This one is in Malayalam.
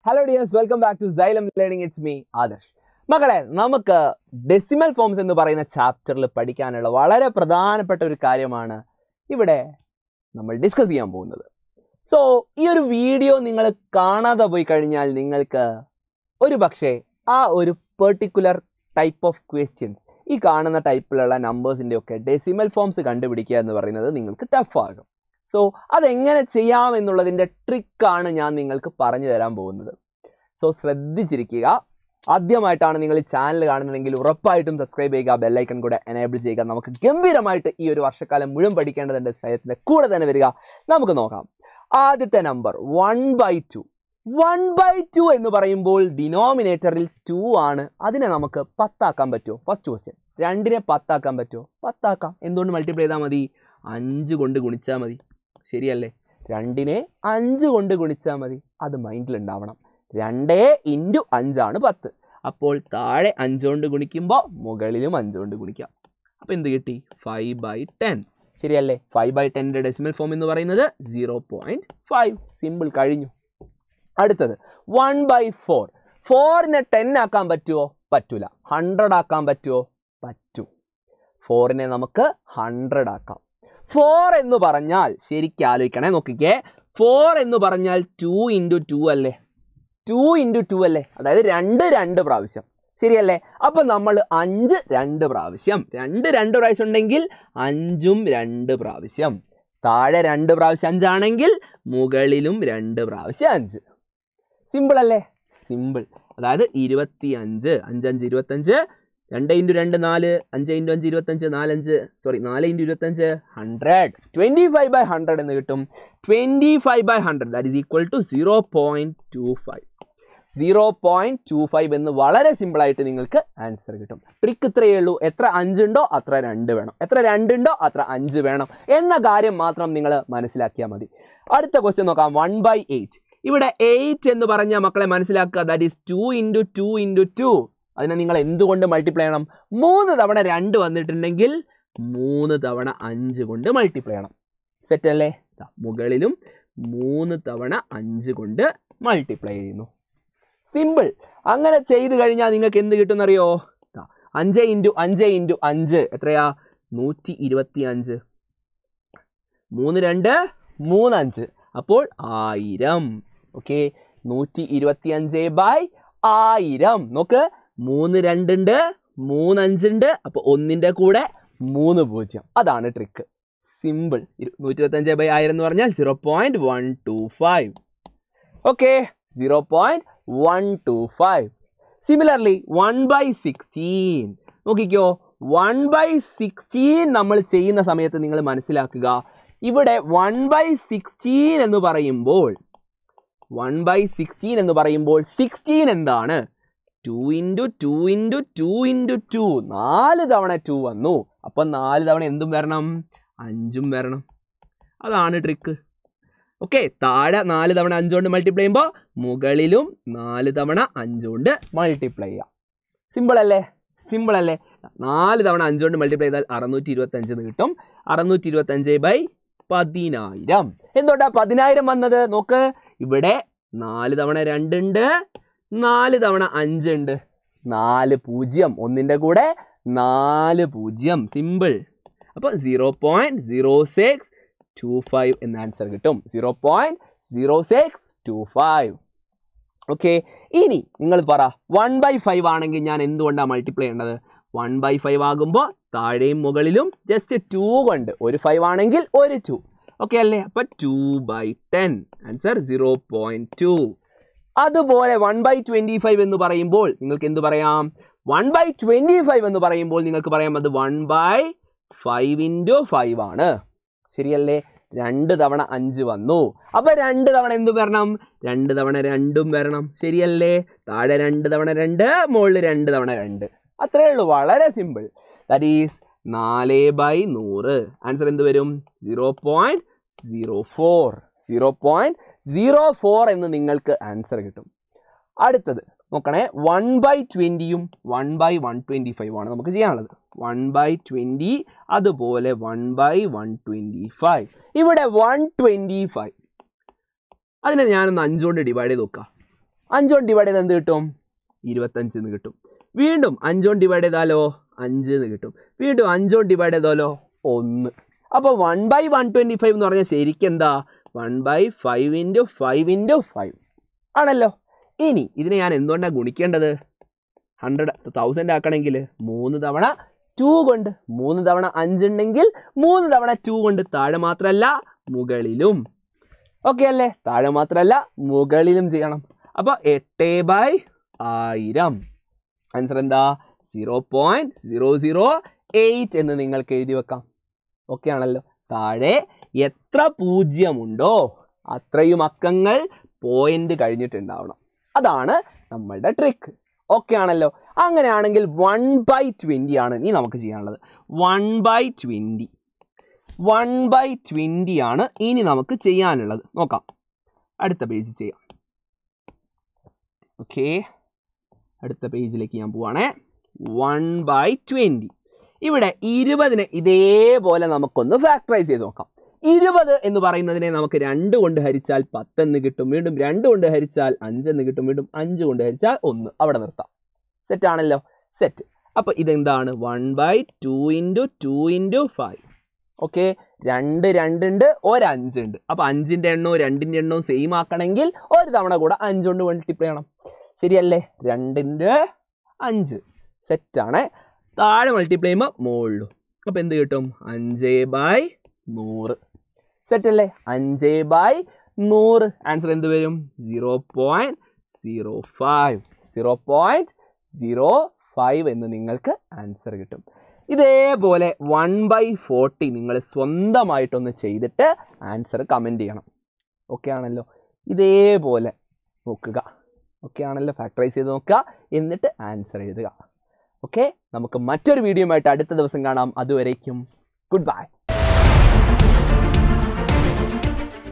hello dears welcome back to Xylem learning it's me Adarsh മകളെ നമുക്ക് ഡെസിമൽ ഫോംസ് എന്ന് പറയുന്ന ചാപ്റ്ററിൽ പഠിക്കാനുള്ള വളരെ പ്രധാനപ്പെട്ട ഒരു കാര്യമാണ് ഇവിടെ നമ്മൾ ഡിസ്കസ് ചെയ്യാൻ പോകുന്നത് സോ ഈ ഒരു വീഡിയോ നിങ്ങൾ കാണാതെ പോയി കഴിഞ്ഞാൽ നിങ്ങൾക്ക് ഒരു പക്ഷേ ആ ഒരു പെർട്ടിക്കുലർ ടൈപ്പ് ഓഫ് ക്വസ്റ്റ്യൻസ് ഈ കാണുന്ന ടൈപ്പിലുള്ള നമ്പേഴ്സിൻ്റെ ഒക്കെ ഡെസിമൽ ഫോംസ് കണ്ടുപിടിക്കുക എന്ന് പറയുന്നത് നിങ്ങൾക്ക് ടഫ് ആകും സോ അതെങ്ങനെ ചെയ്യാം എന്നുള്ളതിൻ്റെ ട്രിക്കാണ് ഞാൻ നിങ്ങൾക്ക് പറഞ്ഞു തരാൻ പോകുന്നത് സോ ശ്രദ്ധിച്ചിരിക്കുക ആദ്യമായിട്ടാണ് നിങ്ങൾ ഈ ചാനൽ കാണുന്നതെങ്കിൽ ഉറപ്പായിട്ടും സബ്സ്ക്രൈബ് ചെയ്യുക ബെല്ലൈക്കൺ കൂടെ എനേബിൾ ചെയ്യുക നമുക്ക് ഗംഭീരമായിട്ട് ഈ ഒരു വർഷക്കാലം മുഴുവൻ പഠിക്കേണ്ടതുണ്ട് സയത്തിൻ്റെ കൂടെ തന്നെ വരിക നമുക്ക് നോക്കാം ആദ്യത്തെ number one by two one by two എന്ന് പറയുമ്പോൾ ഡിനോമിനേറ്ററിൽ ടു ആണ് അതിനെ നമുക്ക് പത്താക്കാൻ പറ്റുമോ ഫസ്റ്റ് ക്വസ്റ്റ്യൻ രണ്ടിനെ പത്താക്കാൻ പറ്റുമോ പത്താക്കാം എന്തുകൊണ്ട് മൾട്ടിപ്ലൈ ചെയ്താൽ മതി അഞ്ച് കൊണ്ട് ഗുണിച്ചാൽ മതി ശരിയല്ലേ രണ്ടിനെ അഞ്ച് കൊണ്ട് ഗുണിച്ചാൽ മതി അത് മൈൻഡിൽ ഉണ്ടാവണം രണ്ടേ ഇൻറ്റു അഞ്ചാണ് പത്ത് അപ്പോൾ താഴെ അഞ്ച് കൊണ്ട് ഗുണിക്കുമ്പോൾ മുകളിലും അഞ്ച് കൊണ്ട് ഗുണിക്കാം അപ്പോൾ എന്ത് കിട്ടി ഫൈവ് ബൈ ടെൻ ശരിയല്ലേ ഫൈവ് ബൈ ടെൻ്റെ ഡെസിമൽ ഫോം എന്ന് പറയുന്നത് സീറോ പോയിൻറ്റ് ഫൈവ് സിമ്പിൾ കഴിഞ്ഞു അടുത്തത് വൺ ബൈ ഫോർ ഫോറിനെ ടെൻ ആക്കാൻ പറ്റുമോ പറ്റൂല ഹൺഡ്രഡ് ആക്കാൻ പറ്റുമോ പറ്റും ഫോറിനെ നമുക്ക് ഹൺഡ്രഡ് ആക്കാം ഫോർ എന്ന് പറഞ്ഞാൽ ശരിക്കും ആലോചിക്കണേ നോക്കിക്കേ ഫോർ എന്ന് പറഞ്ഞാൽ ടു ഇൻറ്റു ടു അല്ലേ ടു ഇൻറ്റു ടു അല്ലേ അതായത് രണ്ട് രണ്ട് പ്രാവശ്യം ശരിയല്ലേ അപ്പം നമ്മൾ അഞ്ച് രണ്ട് പ്രാവശ്യം രണ്ട് രണ്ട് പ്രാവശ്യം ഉണ്ടെങ്കിൽ അഞ്ചും രണ്ട് പ്രാവശ്യം താഴെ രണ്ട് പ്രാവശ്യം അഞ്ചാണെങ്കിൽ മുകളിലും രണ്ട് പ്രാവശ്യം അഞ്ച് സിമ്പിൾ അല്ലേ സിമ്പിൾ അതായത് ഇരുപത്തി അഞ്ച് അഞ്ചഞ്ച് ഇരുപത്തഞ്ച് രണ്ട് ഇൻറ്റു രണ്ട് നാല് അഞ്ച് ഇൻറ്റു അഞ്ച് ഇരുപത്തഞ്ച് നാലഞ്ച് സോറി നാല് ഇൻറ്റു ഇരുപത്തഞ്ച് hundred twenty five by hundred എന്ന് കിട്ടും twenty five by hundred that is equal to zero point two five zero point two five എന്ന് വളരെ സിമ്പിളായിട്ട് നിങ്ങൾക്ക് ആൻസർ കിട്ടും ട്രിക്ക് ഇത്രയേ ഉള്ളൂ എത്ര അഞ്ചുണ്ടോ അത്ര രണ്ട് വേണം എത്ര രണ്ടുണ്ടോ അത്ര അഞ്ച് വേണം എന്ന കാര്യം മാത്രം നിങ്ങൾ മനസ്സിലാക്കിയാൽ മതി അടുത്ത ക്വസ്റ്റ്യൻ നോക്കാം വൺ ബൈ എയ്റ്റ് ഇവിടെ എയ്റ്റ് എന്ന് പറഞ്ഞ മക്കളെ മനസ്സിലാക്കുക that is two into two into two അതിനെ നിങ്ങൾ എന്തുകൊണ്ട് മൾട്ടിപ്ലൈ ചെയ്യണം മൂന്ന് തവണ രണ്ട് വന്നിട്ടുണ്ടെങ്കിൽ മൂന്ന് തവണ അഞ്ച് കൊണ്ട് മൾട്ടിപ്ലൈ ചെയ്യണം സെറ്റ് അല്ലേ ദാ മുകളിലും മൂന്ന് തവണ അഞ്ച് കൊണ്ട് മൾട്ടിപ്ലൈ ചെയ്യുന്നു സിമ്പിൾ അങ്ങനെ ചെയ്ത് കഴിഞ്ഞാൽ നിങ്ങൾക്ക് എന്ത് കിട്ടുമെന്നറിയോ ദാ, അഞ്ച് ഇൻറ്റു അഞ്ച് ഇൻറ്റു അഞ്ച് എത്രയാ നൂറ്റി ഇരുപത്തി അഞ്ച് മൂന്ന് രണ്ട് മൂന്ന് അഞ്ച് അപ്പോൾ ആയിരം ഓക്കെ നൂറ്റി ഇരുപത്തി അഞ്ച് ബൈ ആയിരം നോക്ക് മൂന്ന് രണ്ടുണ്ട് മൂന്ന് അഞ്ചുണ്ട് അപ്പോൾ ഒന്നിൻ്റെ കൂടെ മൂന്ന് പൂജ്യം അതാണ് ട്രിക്ക് സിമ്പിൾ നൂറ്റി ഇരുപത്തഞ്ച് ബൈ ആയിരം എന്ന് പറഞ്ഞാൽ zero point one two five okay zero point one two five similarly one by sixteen നോക്കിക്കോ വൺ ബൈ സിക്സ്റ്റീൻ നമ്മൾ ചെയ്യുന്ന സമയത്ത് നിങ്ങൾ മനസ്സിലാക്കുക ഇവിടെ വൺ ബൈ സിക്സ്റ്റീൻ എന്ന് പറയുമ്പോൾ വൺ ബൈ സിക്സ്റ്റീൻ എന്ന് പറയുമ്പോൾ സിക്സ്റ്റീൻ എന്താണ് two into two into two into two നാല് തവണ ടു വന്നു അപ്പം നാല് തവണ എന്തും വരണം അഞ്ചും വരണം അതാണ് ട്രിക്ക് ഓക്കെ താഴെ നാല് തവണ അഞ്ചുകൊണ്ട് മൾട്ടിപ്ലൈ ചെയ്യുമ്പോൾ മുകളിലും നാല് തവണ അഞ്ചുകൊണ്ട് മൾട്ടിപ്ലൈ ചെയ്യാം സിമ്പിൾ അല്ലേ സിമ്പിൾ അല്ലേ നാല് തവണ അഞ്ചുകൊണ്ട് മൾട്ടിപ്ലൈ ചെയ്താൽ അറുന്നൂറ്റി ഇരുപത്തഞ്ച് എന്ന് കിട്ടും അറുന്നൂറ്റി ഇരുപത്തഞ്ച് ബൈ പതിനായിരം എന്തുകൊണ്ടാ പതിനായിരം വന്നത് നോക്ക് ഇവിടെ നാല് തവണ രണ്ടുണ്ട് നാല് തവണ അഞ്ചുണ്ട് നാല് പൂജ്യം ഒന്നിൻ്റെ കൂടെ നാല് പൂജ്യം സിമ്പിൾ അപ്പോൾ zero point zero six two five എന്ന ആൻസർ കിട്ടും zero point zero six two five okay ഇനി നിങ്ങൾ പറ വൺ ബൈ ഫൈവ് ആണെങ്കിൽ ഞാൻ എന്തുകൊണ്ടാണ് മൾട്ടിപ്ലൈ ചെയ്യേണ്ടത് വൺ ബൈ ഫൈവ് ആകുമ്പോൾ താഴെയും മുകളിലും ജസ്റ്റ് ടു കൊണ്ട് ഒരു ഫൈവ് ആണെങ്കിൽ ഒരു ടു ഓക്കെ അല്ലേ അപ്പം two by ten answer zero point two അതുപോലെ വൺ ബൈ ട്വൻറ്റി ഫൈവ് എന്ന് പറയുമ്പോൾ നിങ്ങൾക്ക് എന്ത് പറയാം വൺ ബൈ ട്വൻറ്റി ഫൈവ് എന്ന് പറയുമ്പോൾ നിങ്ങൾക്ക് പറയാം അത് one by five into five ആണ് ശരിയല്ലേ രണ്ട് തവണ അഞ്ച് വന്നു അപ്പൊ രണ്ട് തവണ എന്ത് വരണം രണ്ട് തവണ രണ്ടും വരണം ശരിയല്ലേ താഴെ രണ്ട് തവണ രണ്ട് മുകളിൽ രണ്ട് തവണ രണ്ട് അത്രേ ഉള്ളൂ വളരെ സിമ്പിൾ ദാറ്റ് ഈസ് നാല് ബൈ നൂറ് ആൻസർ എന്ത് വരും zero point zero four zero point zero four എന്ന് നിങ്ങൾക്ക് ആൻസർ കിട്ടും അടുത്തത് നോക്കണേ വൺ ബൈ ട്വൻറ്റിയും one by one twenty five ആണ് നമുക്ക് ചെയ്യാനുള്ളത് വൺ ബൈ ട്വൻറ്റി അതുപോലെ one by one twenty five ഇവിടെ വൺ ട്വൻറ്റി ഫൈവ് അതിനെ ഞാനൊന്ന് അഞ്ചുകൊണ്ട് ഡിവൈഡ് ചെയ്ത് നോക്കാം അഞ്ചോണ്ട് ഡിവൈഡ് ചെയ്താൽ എന്ത് കിട്ടും ഇരുപത്തഞ്ച് എന്ന് കിട്ടും വീണ്ടും അഞ്ചോണ്ട് ഡിവൈഡ് ചെയ്താലോ അഞ്ച് എന്ന് കിട്ടും വീണ്ടും അഞ്ചോണ്ട് ഡിവൈഡ് ചെയ്താലോ ഒന്ന് അപ്പോൾ one by one twenty five എന്ന് പറഞ്ഞാൽ ശരിക്കും എന്താ one by five into five into five ആണല്ലോ ഇനി ഇതിനെ ഞാൻ എന്തുകൊണ്ടാണ് ഗുണിക്കേണ്ടത് ഹൺഡ്രഡ് തൗസൻഡ് ആക്കണമെങ്കിൽ മൂന്ന് തവണ ടു കൊണ്ട് മൂന്ന് തവണ അഞ്ചുണ്ടെങ്കിൽ മൂന്ന് തവണ ടു കൊണ്ട് താഴെ മാത്രമല്ല മുകളിലും ഓക്കെ അല്ലേ താഴെ മാത്രമല്ല മുകളിലും ചെയ്യണം അപ്പോൾ എട്ട് ബൈ ആയിരം ആൻസർ എന്താ zero point zero zero eight എന്ന് നിങ്ങൾക്ക് എഴുതി വെക്കാം ഓക്കെ ആണല്ലോ താഴെ എത്ര പൂജ്യമുണ്ടോ അത്രയും അക്കങ്ങൾ പോയിന്റ് കഴിഞ്ഞിട്ടുണ്ടാവണം അതാണ് നമ്മളുടെ ട്രിക്ക് ഓക്കെ ആണല്ലോ അങ്ങനെയാണെങ്കിൽ വൺ ബൈ ട്വൻറ്റി ആണ് ഇനി നമുക്ക് ചെയ്യാനുള്ളത് one by twenty one by twenty ആണ് ഇനി നമുക്ക് ചെയ്യാനുള്ളത് നോക്കാം അടുത്ത പേജ് ചെയ്യാം ഓക്കെ അടുത്ത പേജിലേക്ക് ഞാൻ പോവാണേ വൺ ബൈ ട്വൻറ്റി ഇവിടെ ഇരുപതിനെ ഇതേപോലെ നമുക്കൊന്ന് ഫാക്ടറൈസ് ചെയ്ത് നോക്കാം ഇരുപത് എന്ന് പറയുന്നതിനെ നമുക്ക് രണ്ട് കൊണ്ട് ഹരിച്ചാൽ പത്തെന്ന് കിട്ടും വീണ്ടും രണ്ട് കൊണ്ട് ഹരിച്ചാൽ അഞ്ചെന്ന് കിട്ടും വീണ്ടും അഞ്ച് കൊണ്ട് ഹരിച്ചാൽ ഒന്ന് അവിടെ നിർത്താം സെറ്റ് ആണല്ലോ സെറ്റ് അപ്പോൾ ഇതെന്താണ് one by two into two into five okay രണ്ട് രണ്ടുണ്ട് ഒരു അഞ്ചുണ്ട് അപ്പോൾ അഞ്ചിൻ്റെ എണ്ണവും രണ്ടിൻ്റെ എണ്ണവും സെയിം ആക്കണമെങ്കിൽ ഒരു തവണ കൂടെ അഞ്ച് കൊണ്ട് മൾട്ടിപ്ലൈ ചെയ്യണം ശരിയല്ലേ രണ്ടിൻ്റെ അഞ്ച് സെറ്റാണ് താഴെ മൾട്ടിപ്ലൈ ചെയ്യുമ്പോൾ മുകളിലും അപ്പോൾ എന്ത് കിട്ടും അഞ്ച് ബൈ നൂറ് സെറ്റ് അല്ലേ അഞ്ച് ബൈ നൂറ് ആൻസർ എന്ത് വരും zero point zero five zero point zero five എന്ന് നിങ്ങൾക്ക് ആൻസർ കിട്ടും ഇതേപോലെ വൺ ബൈ ഫോർട്ടി നിങ്ങൾ സ്വന്തമായിട്ടൊന്ന് ചെയ്തിട്ട് ആൻസർ കമൻറ്റ് ചെയ്യണം ഓക്കെ ആണല്ലോ ഇതേപോലെ നോക്കുക ഓക്കെ ആണല്ലോ ഫാക്ടറൈസ് ചെയ്ത് നോക്കുക എന്നിട്ട് ആൻസർ എഴുതുക ഓക്കെ നമുക്ക് മറ്റൊരു വീഡിയോ ആയിട്ട് അടുത്ത ദിവസം കാണാം അതുവരേക്കും ഗുഡ് ബൈ